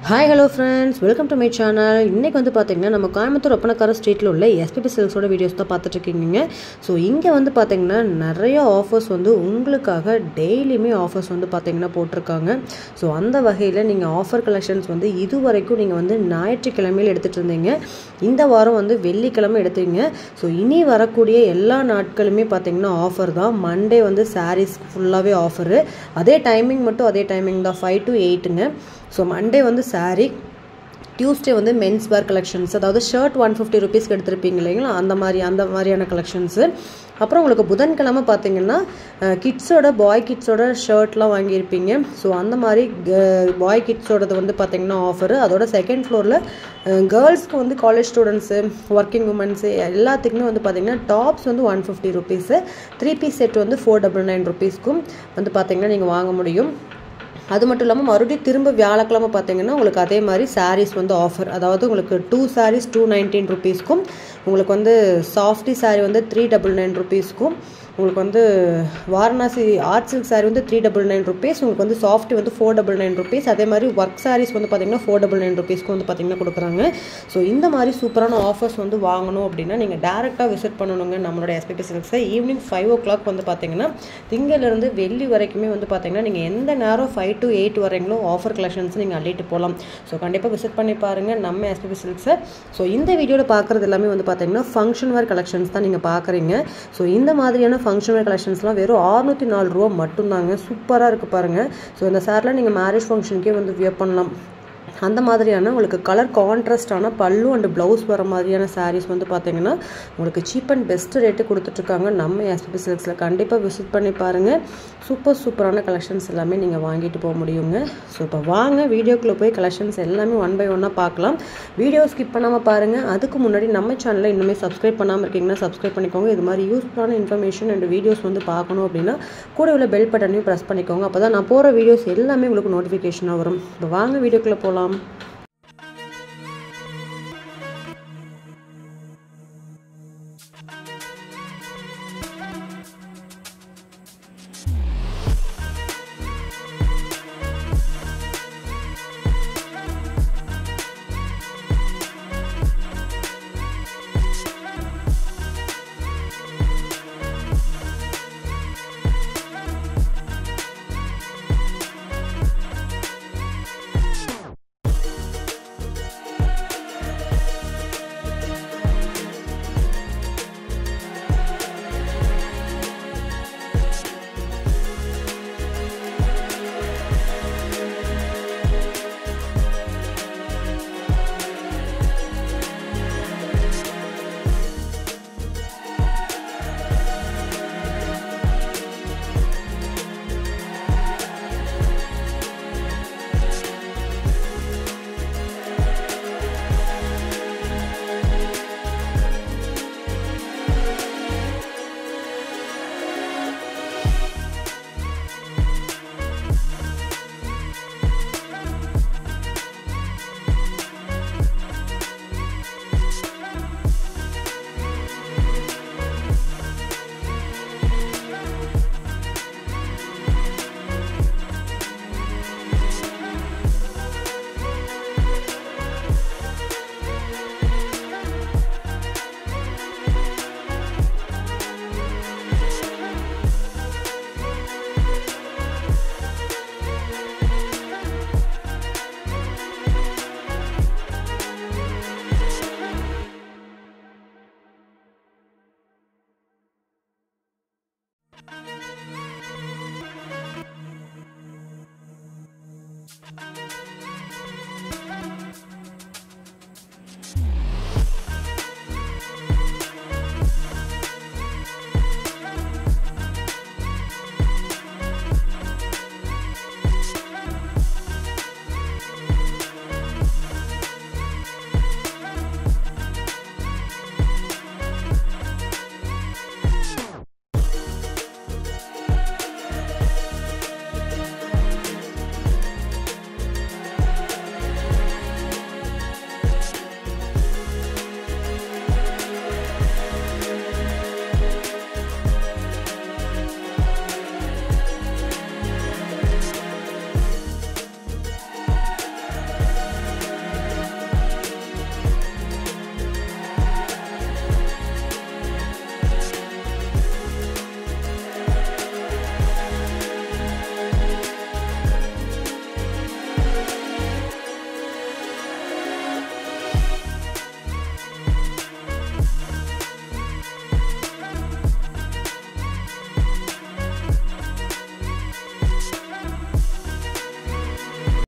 hi hello friends welcome to my channel இன்றைக்கி வந்து பார்த்தீங்கன்னா நம்ம கோயம்புத்தூர் ஒப்பனக்கார ஸ்ட்ரீட்டில் உள்ள எஸ்பிபி சில்க்ஸோட வீடியோஸ் தான் பார்த்துட்ருக்கீங்க ஸோ இங்கே வந்து பார்த்தீங்கன்னா நிறைய ஆஃபர்ஸ் வந்து உங்களுக்காக டெய்லியுமே ஆஃபர்ஸ் வந்து பார்த்தீங்கன்னா போட்டிருக்காங்க ஸோ அந்த வகையில் நீங்கள் ஆஃபர் கலெக்ஷன்ஸ் வந்து இது வரைக்கும் நீங்கள் வந்து ஞாயிற்றுக்கிழமையில் எடுத்துகிட்டு இருந்தீங்க இந்த வாரம் வந்து வெள்ளிக்கிழமை எடுத்தீங்க ஸோ இனி வரக்கூடிய எல்லா நாட்களுமே பார்த்தீங்கன்னா ஆஃபர் தான் மண்டே வந்து சாரீஸ் ஃபுல்லாகவே ஆஃபரு அதே டைமிங் மட்டும் அதே டைமிங் தான் ஃபைவ் டு எயிட்டுங்க ஸோ மண்டே வந்து சாரீ டியூஸ்டே வந்து மென்ஸ் வேர் கலெக்ஷன்ஸ் அதாவது ஷர்ட் ஒன் ஃபிஃப்டி ருபீஸ்க்கு எடுத்திருப்பீங்க இல்லைங்களா அந்த மாதிரி அந்த மாதிரியான கலெக்ஷன்ஸு அப்புறம் உங்களுக்கு புதன்கிழமை பார்த்தீங்கன்னா கிட்ஸோட பாய் கிட்ஸோட ஷர்ட்லாம் வாங்கியிருப்பீங்க ஸோ அந்த மாதிரி பாய் கிட்ஸோடது வந்து பார்த்தீங்கன்னா ஆஃபரு அதோட செகண்ட் ஃப்ளோரில் கேர்ள்ஸ்க்கு வந்து காலேஜ் ஸ்டூடெண்ட்ஸு ஒர்க்கிங் உமன்ஸு எல்லாத்துக்குமே வந்து பார்த்தீங்கன்னா டாப்ஸ் வந்து one fifty rupees three piece set வந்து ஃபோர் டபுள் நைன் ருபீஸ்க்கும் வந்து பார்த்தீங்கன்னா நீங்கள் வாங்க முடியும் அது மட்டும் இல்லாமல் மறுபடியும் திரும்ப வியாழக்கிழமை பார்த்தீங்கன்னா உங்களுக்கு அதே மாதிரி சாரீஸ் வந்து ஆஃபர் அதாவது உங்களுக்கு டூ சாரீஸ் டூ நைன்டீன் ருபீஸ்க்கும் உங்களுக்கு வந்து சாஃப்டி சாரீ வந்து த்ரீ டபுள் நைன் ருபீஸ்க்கும் உங்களுக்கு வந்து வாரணாசி ஆர்ட் சில்க் சாரீ வந்து த்ரீ டபுள் நைன் ருபீஸ் உங்களுக்கு வந்து சாஃப்டி வந்து ஃபோர் டபுள் நைன் ருபீஸ் அதே மாதிரி ஒர்க் சாரீஸ் வந்து பார்த்தீங்கன்னா ஃபோர் டபுள் நைன் ருபீஸ்க்கு வந்து பார்த்தீங்கன்னா கொடுக்குறாங்க ஸோ இந்த மாதிரி சூப்பரான ஆஃபர்ஸ் வந்து வாங்கணும் அப்படின்னா நீங்கள் டேரெக்டாக விசிட் பண்ணணுங்க நம்மளோட எஸ்பிபி சில்க்ஸை ஈவினிங் ஃபைவ் ஓ கிளாக் வந்து பார்த்தீங்கன்னா திங்கலேருந்து வெள்ளி வரைக்குமே வந்து பார்த்தீங்கன்னா நீங்கள் எந்த நேரம் ஃபைவ் டு எயிட் வரைங்களோ ஆஃபர் கலெக்ஷன்ஸ் நீங்கள் அள்ளிட்டு போகலாம் ஸோ கண்டிப்பாக விசிட் பண்ணி பாருங்கள் நம்ம எஸ்பிபி சில்க்ஸை ஸோ இந்த வீடியோவில் பார்க்குறது எல்லாமே வந்து பார்த்தீங்கன்னா ஃபங்க்ஷன் வேர் கலெக்ஷன்ஸ் தான் நீங்கள் பார்க்குறீங்க ஸோ இந்த மாதிரியான ஃபங்க்ஷன் வேர் கலெக்ஷன்ஸ்லாம் வெறும் ஆறுநூற்றி நாலு ரூபா மட்டும்தாங்க சூப்பராக இருக்குது பாருங்கள் ஸோ இந்த சாரில் நீங்கள் மேரேஜ் ஃபங்க்ஷனுக்கே வந்து வியர் பண்ணலாம் அந்த மாதிரியான உங்களுக்கு கலர் கான்ட்ராஸ்டான பல்லு அண்ட் ப்ளவுஸ் வர மாதிரியான சாரீஸ் வந்து பார்த்தீங்கன்னா உங்களுக்கு சீப் அண்ட் பெஸ்ட் ரேட்டு கொடுத்துட்ருக்காங்க நம்ம எஸ்பிபி சில்க்ஸில் கண்டிப்பாக விசிட் பண்ணி பாருங்கள் சூப்பர் சூப்பரான கலெக்ஷன்ஸ் எல்லாமே நீங்கள் வாங்கிட்டு போக முடியுங்க ஸோ இப்போ வாங்க வீடியோக்குள்ளே போய் கலெக்ஷன்ஸ் எல்லாமே ஒன் பை ஒன்னாக பார்க்கலாம் வீடியோ ஸ்கிப் பண்ணாமல் பாருங்கள் அதுக்கு முன்னாடி நம்ம சேனலில் இன்னுமே சப்ஸ்கிரைப் பண்ணாமல் இருக்கீங்கன்னா சப்ஸ்கிரைப் பண்ணிக்கோங்க இது மாதிரி யூஸ்ஃபுல்லான இன்ஃபர்மேஷன் அண்ட் வீடியோஸ் வந்து பார்க்கணும் அப்படின்னா கூட உள்ள பெல் பட்டனையும் ப்ரெஸ் பண்ணிக்கோங்க அப்போ தான் நான் போகிற வீடியோஸ் எல்லாமே உங்களுக்கு நோட்டிஃபிகேஷனாக வரும் இப்போ வாங்க வீடியோக்குள்ளே போகலாம்